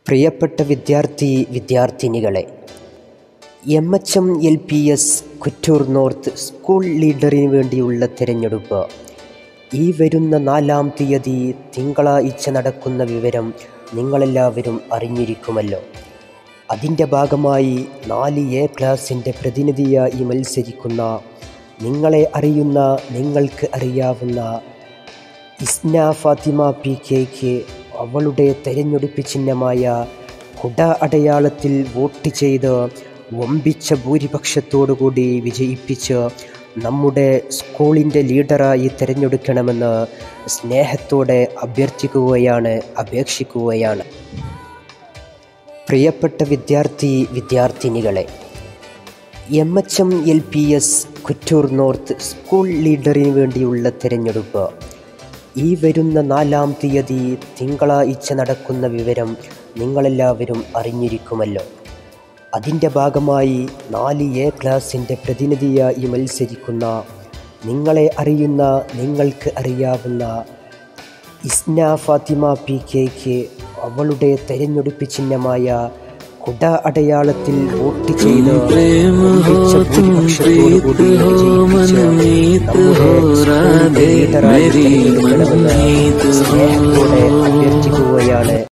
പ്രിയപ്പെട്ട വിദ്യാർത്ഥി വിദ്യാർത്ഥിനികളെ M H M L P S Kuttur north school ലീഡറിന് വേണ്ടിയുള്ള തിരഞ്ഞെടുപ്പ് ഈ വരുന്ന നാലാം തീയതി തിങ്കളാഴ്ച നടക്കുന്ന വിവരം നിങ്ങളെല്ലാവരും അറിഞ്ഞിരിക്കുമല്ലോ അതിൻ്റെ ഭാഗമായി നാല് എ ക്ലാസിൻ്റെ പ്രതിനിധിയായി മത്സരിക്കുന്ന നിങ്ങളെ അറിയുന്ന നിങ്ങൾക്ക് അറിയാവുന്ന ഇസ്ന ഫാത്തിമ പി കെക്ക് അവളുടെ തെരഞ്ഞെടുപ്പ് ചിഹ്നമായ കുട അടയാളത്തിൽ വോട്ട് ചെയ്ത് വമ്പിച്ച ഭൂരിപക്ഷത്തോടുകൂടി വിജയിപ്പിച്ച് നമ്മുടെ സ്കൂളിൻ്റെ ലീഡറായി തിരഞ്ഞെടുക്കണമെന്ന് സ്നേഹത്തോടെ അഭ്യർത്ഥിക്കുകയാണ് അപേക്ഷിക്കുകയാണ് പ്രിയപ്പെട്ട വിദ്യാർത്ഥി വിദ്യാർത്ഥിനികളെ M H M L P S Kuttur north school ലീഡറിന് വേണ്ടിയുള്ള തിരഞ്ഞെടുപ്പ് ഈ വരുന്ന നാലാം തീയതി തിങ്കളാഴ്ച നടക്കുന്ന വിവരം നിങ്ങളെല്ലാവരും അറിഞ്ഞിരിക്കുമല്ലോ അതിൻ്റെ ഭാഗമായി നാല് എ ക്ലാസിൻ്റെ പ്രതിനിധിയായി മത്സരിക്കുന്ന നിങ്ങളെ അറിയുന്ന നിങ്ങൾക്ക് അറിയാവുന്ന ഇസ്ന ഫാത്തിമ പി കെക്ക് അവളുടെ തെരഞ്ഞെടുപ്പ് ചിഹ്നമായ കുട അടയാളത്തിൽ വോട്ട് ചെയ്ത് വമ്പിച്ച ഭൂരിപക്ഷത്തോടുകൂടി വിജയിപ്പിച്ച് നമ്മുടെ സ്കൂളിൻ്റെ ലീഡറായി തിരഞ്ഞെടുക്കണമെന്ന് സ്നേഹത്തോടെ അഭ്യർത്ഥിക്കുകയാണ്